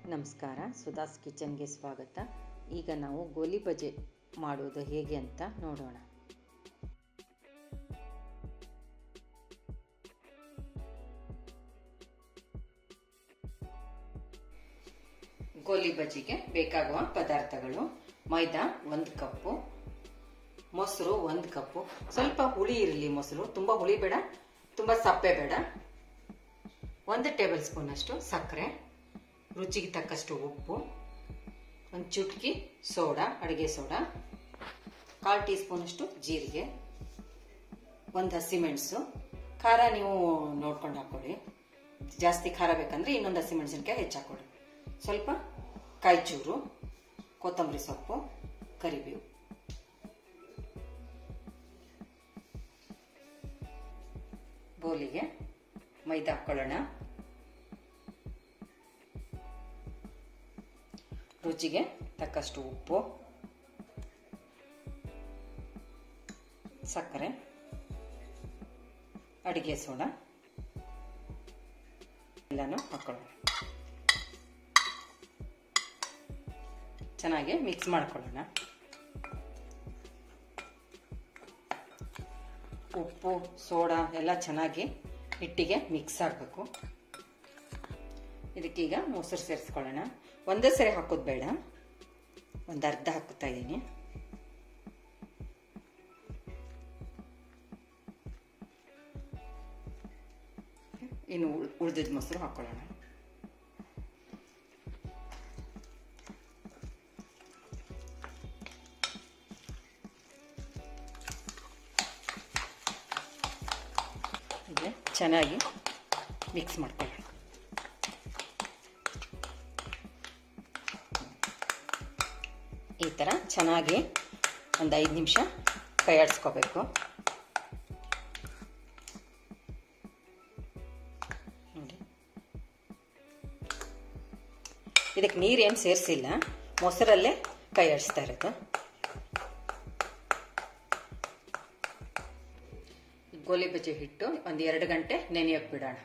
ನಮಸ್ಕಾರ ಸುಧಾಸ್ ಕಿಚನ್ಗೆ ಸ್ವಾಗತ ಈಗ ನಾವು ಗೋಲಿ ಬಜೆ ಮಾಡೋದು ಹೇಗೆ ಅಂತ ನೋಡೋಣ ಗೋಲಿ ಬಜಿಗೆ ಬೇಕಾಗುವ ಪದಾರ್ಥಗಳು ಮೈದಾ ಒಂದು ಕಪ್ಪು ಮೊಸರು ಒಂದು ಕಪ್ಪು ಸ್ವಲ್ಪ ಹುಳಿ ಇರಲಿ ಮೊಸರು ತುಂಬ ಹುಳಿ ಬೇಡ ತುಂಬ ಸಪ್ಪೆ ಬೇಡ ಒಂದು ಟೇಬಲ್ ಸ್ಪೂನ್ ಅಷ್ಟು ಸಕ್ಕರೆ ರುಚಿಗೆ ತಕ್ಕಷ್ಟು ಉಪ್ಪು ಒಂದು ಚುಟ್ಕಿ ಸೋಡಾ ಅಡುಗೆ ಸೋಡಾ ಕಾಲು ಟೀ ಸ್ಪೂನಷ್ಟು ಜೀರಿಗೆ ಒಂದು ಹಸಿಮೆಣಸು ಖಾರ ನೀವು ನೋಡ್ಕೊಂಡು ಹಾಕೊಳ್ಳಿ ಜಾಸ್ತಿ ಖಾರ ಬೇಕಂದ್ರೆ ಇನ್ನೊಂದು ಹಸಿಮೆಣಸಿನ್ಕಾಯಿ ಹೆಚ್ಚು ಹಾಕೊಳ್ಳಿ ಸ್ವಲ್ಪ ಕಾಯಿಚೂರು ಕೊತ್ತಂಬರಿ ಸೊಪ್ಪು ಕರಿಬೇವು ಬೋಲಿಗೆ ಮೈದಾ ಹಾಕೊಳ್ಳೋಣ ರುಚಿಗೆ ತಕ್ಕಷ್ಟು ಉಪ್ಪು ಸಕ್ಕರೆ ಅಡಿಗೆ ಸೋಡಾ ಎಲ್ಲನೂ ಹಾಕೊಳ್ಳೋಣ ಚೆನ್ನಾಗಿ ಮಿಕ್ಸ್ ಮಾಡ್ಕೊಳ್ಳೋಣ ಉಪ್ಪು ಸೋಡಾ ಎಲ್ಲ ಚೆನ್ನಾಗಿ ಹಿಟ್ಟಿಗೆ ಮಿಕ್ಸ್ ಆಗಬೇಕು ಇದಕ್ಕೀಗ ಮೊಸರು ಸೇರಿಸ್ಕೊಳ್ಳೋಣ ಒಂದೇ ಸರಿ ಹಾಕೋದು ಬೇಡ ಒಂದು ಅರ್ಧ ಹಾಕುತ್ತಾ ಇದ್ದೀನಿ ಇನ್ನು ಉಳಿದಿದ್ದ ಮೊಸರು ಹಾಕೊಳ್ಳೋಣ ಹೀಗೆ ಚೆನ್ನಾಗಿ ಮಿಕ್ಸ್ ಮಾಡ್ಕೊಳ್ಳೋಣ ಈ ಥರ ಚೆನ್ನಾಗಿ ಒಂದು ಐದು ನಿಮಿಷ ಕೈಯಾಡಿಸ್ಕೋಬೇಕು ನೋಡಿ ಇದಕ್ಕೆ ನೀರೇನು ಸೇರಿಸಿಲ್ಲ ಮೊಸರಲ್ಲೇ ಕೈಯಾಡಿಸ್ತಾ ಇರೋದು ಗೋಲಿ ಬಜ್ಜಿ ಹಿಟ್ಟು ಒಂದು ಎರಡು ಗಂಟೆ ನೆನೆಯೋಕೆ ಬಿಡೋಣ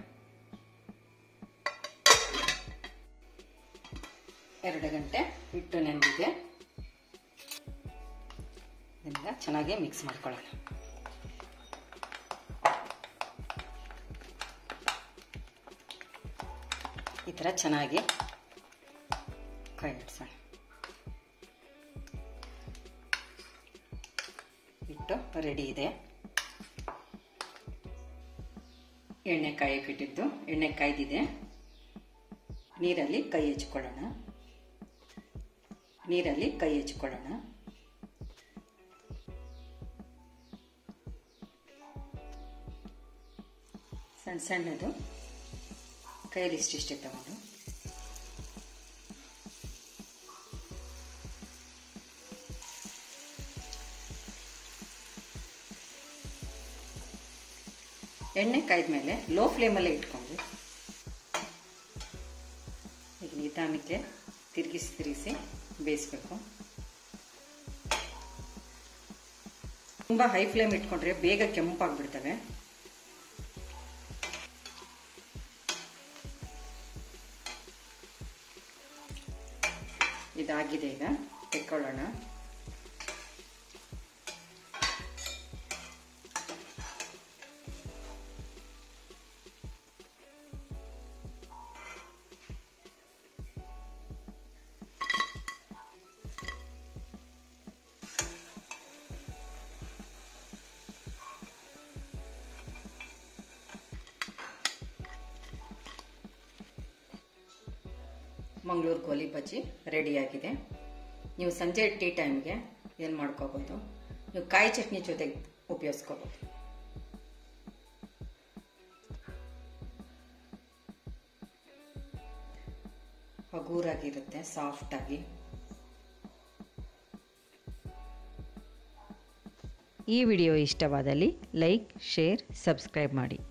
ಎರಡು ಗಂಟೆ ಹಿಟ್ಟು ನೆನೆದಿದೆ ಇದನ್ನ ಚೆನ್ನಾಗಿ ಮಿಕ್ಸ್ ಮಾಡ್ಕೊಳ್ಳೋಣ ಈ ಥರ ಚೆನ್ನಾಗಿ ಕೈ ಇಡ್ಸೋಣ ಹಿಟ್ಟು ರೆಡಿ ಇದೆ ಎಣ್ಣೆ ಕಾಯಕ್ಕೆ ಇಟ್ಟಿದ್ದು ಎಣ್ಣೆ ಕಾಯ್ದಿದೆ ನೀರಲ್ಲಿ ಕೈ ಹೆಚ್ಕೊಳ್ಳೋಣ ನೀರಲ್ಲಿ ಕೈ ಹೆಚ್ಕೊಳ್ಳೋಣ ಸಣ್ಣ ಸಣ್ಣದು ಕೈಯಲ್ಲಿ ಇಷ್ಟಿಷ್ಟೇ ತಗೊಂಡು ಎಣ್ಣೆ ಕಾಯ್ದ ಮೇಲೆ ಲೋ ಫ್ಲೇಮಲ್ಲೇ ಇಟ್ಕೊಂಡು ಈಗ ನಿಧಾನಕ್ಕೆ ತಿರುಗಿಸಿ ತಿರುಗಿಸಿ ಬೇಯಿಸ್ಬೇಕು ತುಂಬ ಹೈ ಫ್ಲೇಮ್ ಇಟ್ಕೊಂಡ್ರೆ ಬೇಗ ಕೆಂಪಾಗ್ಬಿಡ್ತವೆ ಇದಾಗಿದೆ ಈಗ ತೆಕ್ಕೊಳ್ಳೋಣ ಮಂಗಳೂರು ಗೋಲಿ ಬಜ್ಜಿ ರೆಡಿಯಾಗಿದೆ ನೀವು ಸಂಜೆ ಟೀ ಟೈಮ್ಗೆ ಏನು ಮಾಡ್ಕೋಬೋದು ನೀವು ಕಾಯಿ ಚಟ್ನಿ ಜೊತೆಗೆ ಉಪಯೋಗಿಸ್ಕೋಬೋದು ಹಗೂರಾಗಿರುತ್ತೆ ಸಾಫ್ಟಾಗಿ ಈ ವಿಡಿಯೋ ಇಷ್ಟವಾದಲ್ಲಿ ಲೈಕ್ ಶೇರ್ ಸಬ್ಸ್ಕ್ರೈಬ್ ಮಾಡಿ